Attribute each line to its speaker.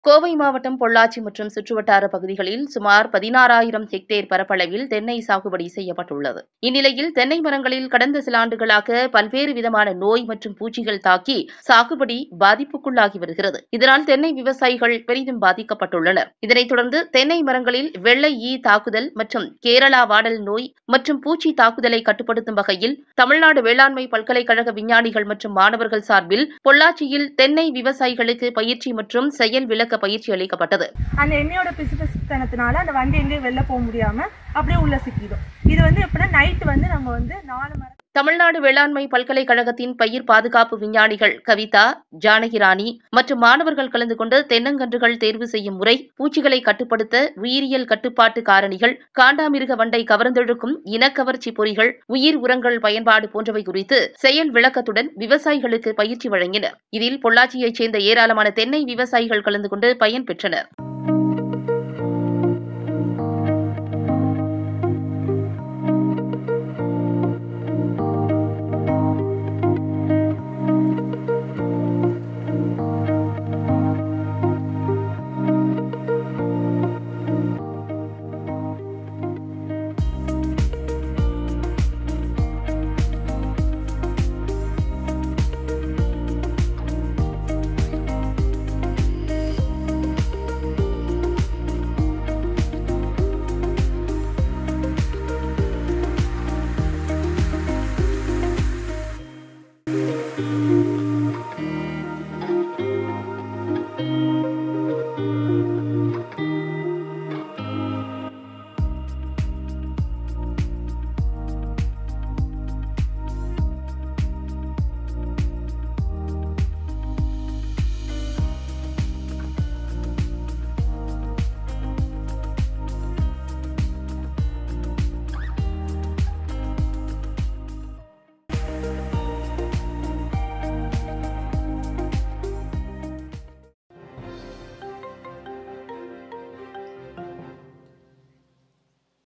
Speaker 1: கோவை மாவட்டம் பொள்ளாச்சி மற்றும் சுற்றுவட்டார பகுதிகளில் சுமார் பதினாறாயிரம் ஹெக்டேர் பரப்பளவில் தென்னை சாகுபடி செய்யப்பட்டுள்ளது இந்நிலையில் தென்னை மரங்களில் கடந்த சில ஆண்டுகளாக பல்வேறு விதமான நோய் மற்றும் பூச்சிகள் தாக்கி சாகுபடி பாதிப்புக்குள்ளாகி வருகிறது இதனால் தென்னை விவசாயிகள் பெரிதும் பாதிக்கப்பட்டுள்ளனர் இதனைத் தொடர்ந்து தென்னை மரங்களில் வெள்ளை ஈ தாக்குதல் மற்றும் கேரளா வாடல் நோய் மற்றும் பூச்சி தாக்குதலை கட்டுப்படுத்தும் வகையில் தமிழ்நாடு வேளாண்மை பல்கலைக்கழக விஞ்ஞானிகள் மற்றும் மாணவர்கள் சார்பில் பொள்ளாச்சியில் தென்னை விவசாயிகளுக்கு பயிற்சி மற்றும் செயல் விளக்க பயிற்சி அளிக்கப்பட்டது
Speaker 2: அந்த எண்ணெயோட பிசுபிசுத்தனத்தினால அந்த வண்டி எங்கேயும் வெளில போக முடியாம அப்படியே உள்ள சிக்கிடும் இது வந்து எப்படின்னா நைட்டு வந்து நம்ம வந்து நாலு மரம்
Speaker 1: தமிழ்நாடு வேளாண்மை பல்கலைக்கழகத்தின் பயிர் பாதுகாப்பு விஞ்ஞானிகள் கவிதா ஜானகிராணி மற்றும் மாணவர்கள் கலந்து கொண்டு தென்னங்கன்றுகள் தேர்வு செய்யும் முறை பூச்சிகளை கட்டுப்படுத்த உயிரியல் கட்டுப்பாட்டு காரணிகள் காண்டாமிருக வண்டை கவர்ந்தெழுக்கும் இனக்கவர்ச்சி பொறிகள் உயிர் உரங்கள் பயன்பாடு போன்றவை குறித்து செயல் விளக்கத்துடன் விவசாயிகளுக்கு பயிற்சி வழங்கினர் இதில் பொள்ளாச்சியைச் சேர்ந்த ஏராளமான தென்னை விவசாயிகள் கலந்து கொண்டு பயன்பெற்றனர்